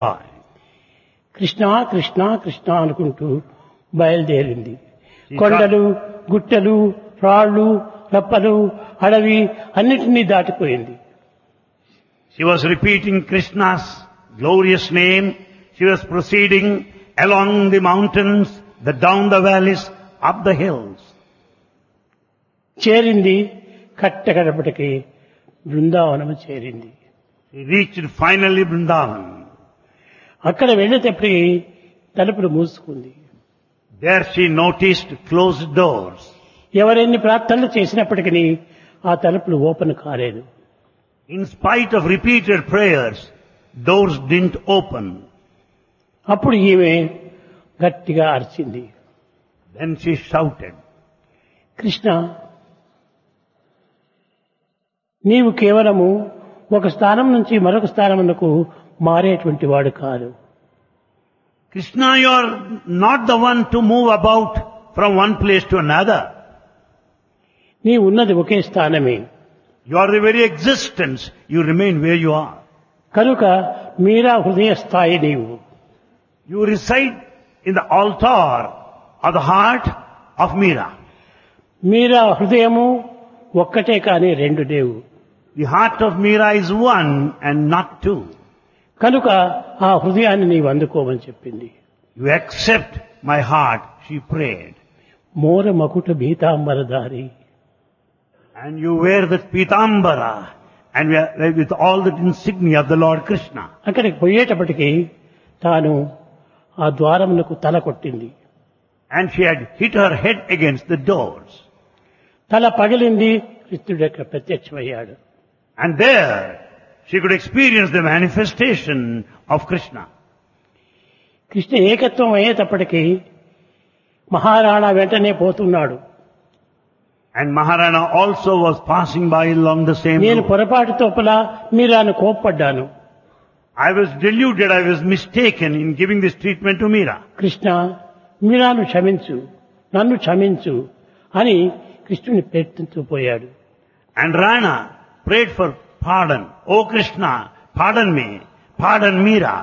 కృష్ణ కృష్ణ కృష్ణ అనుకుంటూ బయలుదేరింది కొండలు గుట్టలు రాళ్ళు రప్పలు అడవి అన్నిటినీ దాటిపోయింది She was repeating Krishna's glorious name. She was proceeding along the mountains, the down the valleys, up the hills. చేరింది కట్టగడపటికి బృందావనము చేరింది She reached finally Vrindavan. అక్కడ వెళ్ళేటప్పటికి తలుపులు మూసుకుంది There she noticed closed doors. ఎవరెన్ని ప్రార్థనలు చేసినప్పటికీ ఆ తలుపులు ఓపెన్ కాలేదు In spite of repeated prayers, doors didn't open. అప్పుడు ఈమె గట్టిగా అరిచింది Then she shouted, కృష్ణ నీవు కేవలము ఒక స్థానం నుంచి మరొక స్థానమునకు మారేటువంటి వాడు కాదు Krishna, you are not the one to move about from one place to another. నీ ఉన్నది ఒకే స్థానమే You are the very existence. You remain where you are. కనుక మీరా హృదయ స్థాయి నీవు You reside in the altar of the heart of Meera. మీరా హృదయము ఒక్కటే కానీ రెండు లేవు The heart of Meera is one and not two. కనుక ఆ హృదయాన్ని నీవు అందుకోమని చెప్పింది You accept my heart, she prayed. మోర మకుట భీతాంబరధారి And you wear that pitambara and we are with all the insignia of the Lord Krishna. అక్కడికి పోయేటప్పటికి తాను ఆ ద్వారమునకు తల కొట్టింది And she had hit her head against the doors. తల పగిలింది కృష్ణుడు యొక్క ప్రత్యక్షమయ్యాడు And there she could experience the manifestation of Krishna. Krishna ఏకత్వం అయ్యేటప్పటికీ మహారాణా వెంటనే పోతున్నాడు And Maharana also was passing by along the same నేను road. పొరపాటు తోపల మీరాను కోప్పడ్డాను I was deluded, I was mistaken in giving this treatment to Meera. Krishna మీరాను క్షమించు నన్ను క్షమించు అని కృష్ణుని ప్రయత్నిస్తూ పోయాడు And Rana prayed for pardon. Oh Krishna, pardon me, pardon Meera.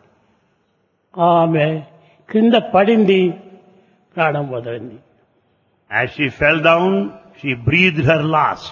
ఆమె క్రింద పడింది ప్రాణం వదలింది As she fell down, she breathed her last.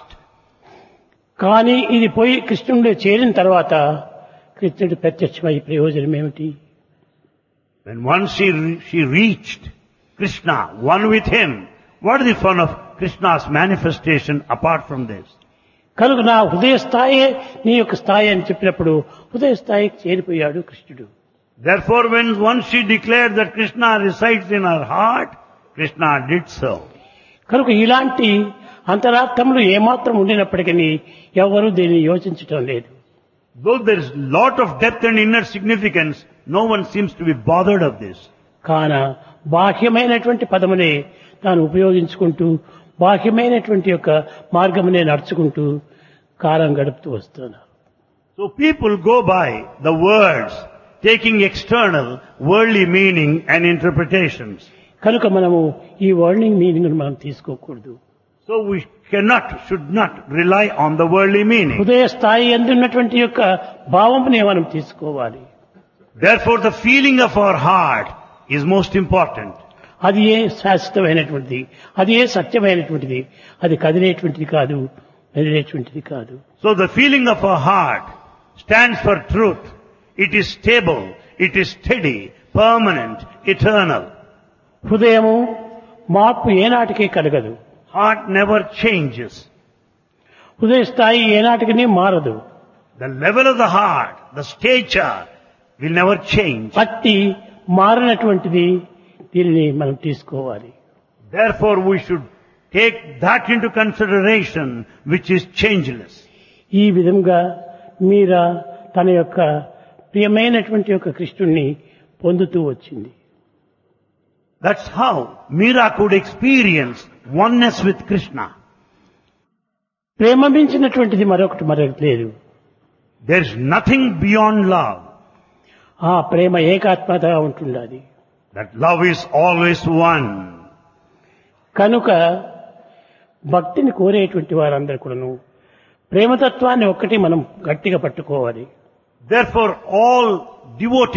కానీ ఇది పోయి కృష్ణుడిలో చేరిన తర్వాత కృష్ణుడు ప్రత్యక్షమై ప్రయోజనం ఏమిటి When once she, she reached Krishna, one with him, what is the fun of Krishna's manifestation apart from this? కనుక నా హృదయ స్థాయే నీ యొక్క స్థాయి అని చెప్పినప్పుడు హృదయ స్థాయికి చేరిపోయాడు కృష్ణుడు Therefore, when once she declared that Krishna resides in her heart, Krishna did so. కనుక ఇలాంటి అంతరార్థములు ఏమాత్రం ఉండినప్పటికీ ఎవరు దీన్ని యోచించటం లేదు Though there is lot of depth and inner significance, no one seems to be bothered of this. కాన బాహ్యమైనటువంటి పదమునే తాను ఉపయోగించుకుంటూ బాహ్యమైనటువంటి యొక్క మార్గమునే నడుచుకుంటూ కాలం గడుపుతూ వస్తున్నారు So people go by the words, taking external, worldly meaning and interpretations. కనుక మనము ఈ వర్ణింగ్ మీనింగ్ మనం తీసుకోకూడదు So we cannot, should not rely on the worldly meaning. హృదయ స్థాయి ఎందున్నటువంటి యొక్క భావమునే మనం తీసుకోవాలి Therefore the feeling of our heart is most important. అది ఏ శాశ్వతమైనటువంటిది అది ఏ సత్యమైనటువంటిది అది కదిలేటువంటిది కాదు మెదిలేటువంటిది కాదు So the feeling of our heart stands for truth. It is stable, it is steady, permanent, eternal. హృదయము మార్పు ఏనాటికి కలగదు Heart never changes. హృదయ స్థాయి ఏనాటికి మారదు The level of the heart, the stature will never change. అట్టి మారినటువంటిది దీనిని మనం తీసుకోవాలి Therefore we should take that into consideration which is changeless. ఈ విధంగా మీరా తన యొక్క ప్రియమైనటువంటి యొక్క కృష్ణుణ్ణి పొందుతూ వచ్చింది That's how Meera could experience oneness with Krishna. ప్రేమ మించినటువంటిది మరొకటి మరొకటి లేదు There is nothing beyond love. ఆ ప్రేమ ఏకాత్మతగా ఉంటుండాలి That love is always one. కనుక భక్తిని కోరేటువంటి వారందరూ కూడాను ప్రేమతత్వాన్ని ఒక్కటి మనం గట్టిగా పట్టుకోవాలి Therefore all devotees